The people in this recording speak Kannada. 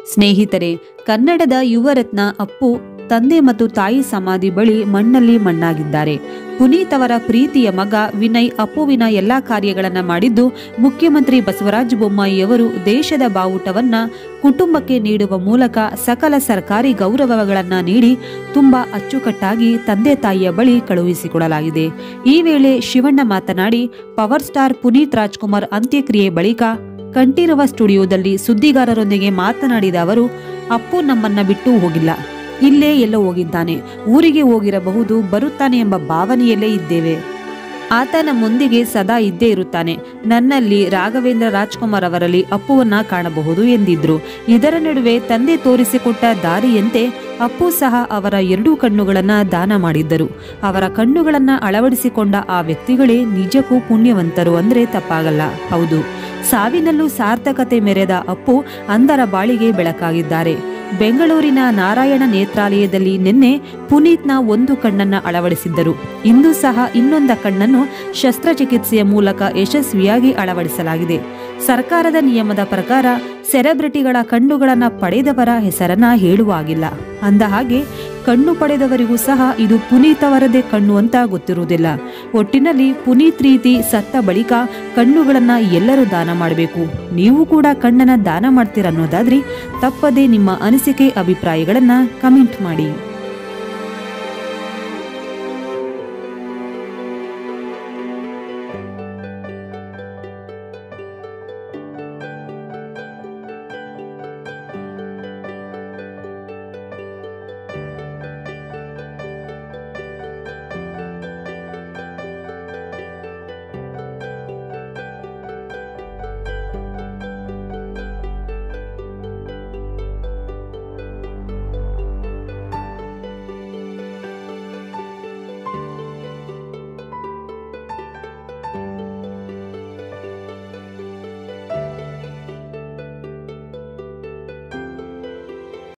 ಸ್ನೇಹಿತರೆ ಕನ್ನಡದ ಯುವರತ್ನ ಅಪ್ಪು ತಂದೆ ಮತ್ತು ತಾಯಿ ಸಮಾಧಿ ಬಳಿ ಮಣ್ಣಲ್ಲಿ ಮಣ್ಣಾಗಿದ್ದಾರೆ ಪುನೀತ್ ಅವರ ಪ್ರೀತಿಯ ಮಗ ವಿನಯ್ ಅಪ್ಪುವಿನ ಎಲ್ಲಾ ಕಾರ್ಯಗಳನ್ನ ಮಾಡಿದ್ದು ಮುಖ್ಯಮಂತ್ರಿ ಬಸವರಾಜ ಬೊಮ್ಮಾಯಿಯವರು ದೇಶದ ಬಾವುಟವನ್ನ ಕುಟುಂಬಕ್ಕೆ ನೀಡುವ ಮೂಲಕ ಸಕಲ ಸರ್ಕಾರಿ ಗೌರವಗಳನ್ನ ನೀಡಿ ತುಂಬಾ ಅಚ್ಚುಕಟ್ಟಾಗಿ ತಂದೆ ತಾಯಿಯ ಬಳಿ ಕಳುಹಿಸಿಕೊಡಲಾಗಿದೆ ಈ ವೇಳೆ ಶಿವಣ್ಣ ಮಾತನಾಡಿ ಪವರ್ ಸ್ಟಾರ್ ಪುನೀತ್ ರಾಜ್ಕುಮಾರ್ ಅಂತ್ಯಕ್ರಿಯೆ ಬಳಿಕ ಕಂಠೀರವ ಸ್ಟುಡಿಯೋದಲ್ಲಿ ಸುದ್ದಿಗಾರರೊಂದಿಗೆ ಮಾತನಾಡಿದ ಅವರು ಅಪ್ಪು ನಮ್ಮನ್ನ ಬಿಟ್ಟು ಹೋಗಿಲ್ಲ ಇಲ್ಲೇ ಎಲ್ಲೋ ಹೋಗಿದ್ದಾನೆ ಊರಿಗೆ ಹೋಗಿರಬಹುದು ಬರುತ್ತಾನೆ ಎಂಬ ಭಾವನೆಯಲ್ಲೇ ಇದ್ದೇವೆ ಆತನ ಮುಂದಿಗೆ ಸದಾ ಇದ್ದೇ ಇರುತ್ತಾನೆ ನನ್ನಲ್ಲಿ ರಾಘವೇಂದ್ರ ರಾಜ್ಕುಮಾರ್ ಅವರಲ್ಲಿ ಅಪ್ಪುವನ್ನ ಕಾಣಬಹುದು ಎಂದಿದ್ರು ಇದರ ನಡುವೆ ತಂದೆ ತೋರಿಸಿಕೊಟ್ಟ ದಾರಿಯಂತೆ ಅಪ್ಪು ಸಹ ಅವರ ಎರಡೂ ಕಣ್ಣುಗಳನ್ನ ದಾನ ಮಾಡಿದ್ದರು ಅವರ ಕಣ್ಣುಗಳನ್ನ ಅಳವಡಿಸಿಕೊಂಡ ಆ ವ್ಯಕ್ತಿಗಳೇ ನಿಜಕ್ಕೂ ಪುಣ್ಯವಂತರು ಅಂದ್ರೆ ತಪ್ಪಾಗಲ್ಲ ಹೌದು ಸಾವಿನಲ್ಲೂ ಸಾರ್ಥಕತೆ ಮೆರೆದ ಅಪ್ಪು ಅಂಧರ ಬಾಳಿಗೆ ಬೆಳಕಾಗಿದ್ದಾರೆ ಬೆಂಗಳೂರಿನ ನಾರಾಯಣ ನೇತ್ರಾಲಯದಲ್ಲಿ ನಿನ್ನೆ ಪುನೀತ್ನ ಒಂದು ಕಣ್ಣನ್ನ ಅಳವಡಿಸಿದ್ದರು ಇಂದು ಸಹ ಇನ್ನೊಂದ ಕಣ್ಣನ್ನು ಶಸ್ತ್ರಚಿಕಿತ್ಸೆಯ ಮೂಲಕ ಯಶಸ್ವಿಯಾಗಿ ಅಳವಡಿಸಲಾಗಿದೆ ಸರ್ಕಾರದ ನಿಯಮದ ಪ್ರಕಾರ ಸೆಲೆಬ್ರಿಟಿಗಳ ಕಣ್ಣುಗಳನ್ನ ಪಡೆದವರ ಹೆಸರನ್ನ ಹೇಳುವಾಗಿಲ್ಲ ಅಂದ ಹಾಗೆ ಕಣ್ಣು ಪಡೆದವರಿಗೂ ಸಹ ಇದು ಪುನೀತ್ ಅವರದೇ ಕಣ್ಣು ಅಂತ ಗೊತ್ತಿರುವುದಿಲ್ಲ ಒಟ್ಟಿನಲ್ಲಿ ಪುನೀತ್ ರೀತಿ ಸತ್ತ ಬಳಿಕ ಕಣ್ಣುಗಳನ್ನ ಎಲ್ಲರೂ ದಾನ ಮಾಡಬೇಕು ನೀವು ಕೂಡ ಕಣ್ಣನ್ನ ದಾನ ಮಾಡ್ತೀರನ್ನೋದಾದ್ರೆ ತಪ್ಪದೇ ನಿಮ್ಮ ಅನಿಸಿಕೆ ಅಭಿಪ್ರಾಯಗಳನ್ನ ಕಮೆಂಟ್ ಮಾಡಿ